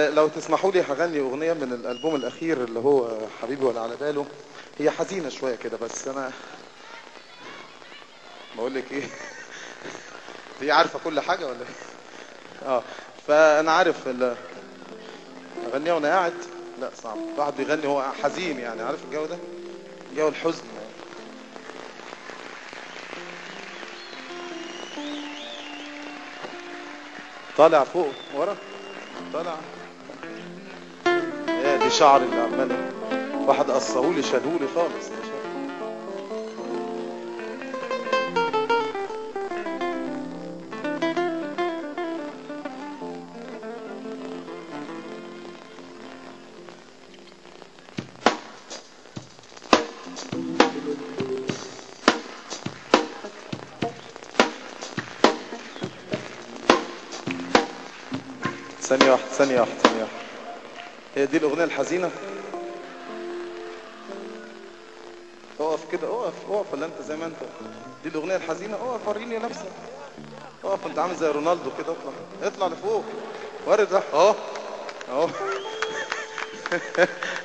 آه، لو تسمحوا لي هغني اغنيه من الالبوم الاخير اللي هو حبيبي ولا على باله هي حزينه شويه كده بس انا بقول لك ايه هي عارفه كل حاجه ولا ايه اه فانا عارف ال- اغنيها وانا قاعد لا صعب واحد بيغني هو حزين يعني عارف الجو ده جو الحزن طالع فوق ورا طالع يا دي شعري اللي عمال واحد قصهولي شالهولي خالص ده شعر. ثانية واحدة ثانية واحدة ثانية واحدة هي دي الأغنية الحزينة اقف كده اقف اقف ولا انت زي ما انت دي الأغنية الحزينة اقف وريني نفسك اقف انت عامل زي رونالدو كده اطلع اطلع لفوق ورد راح اهو اهو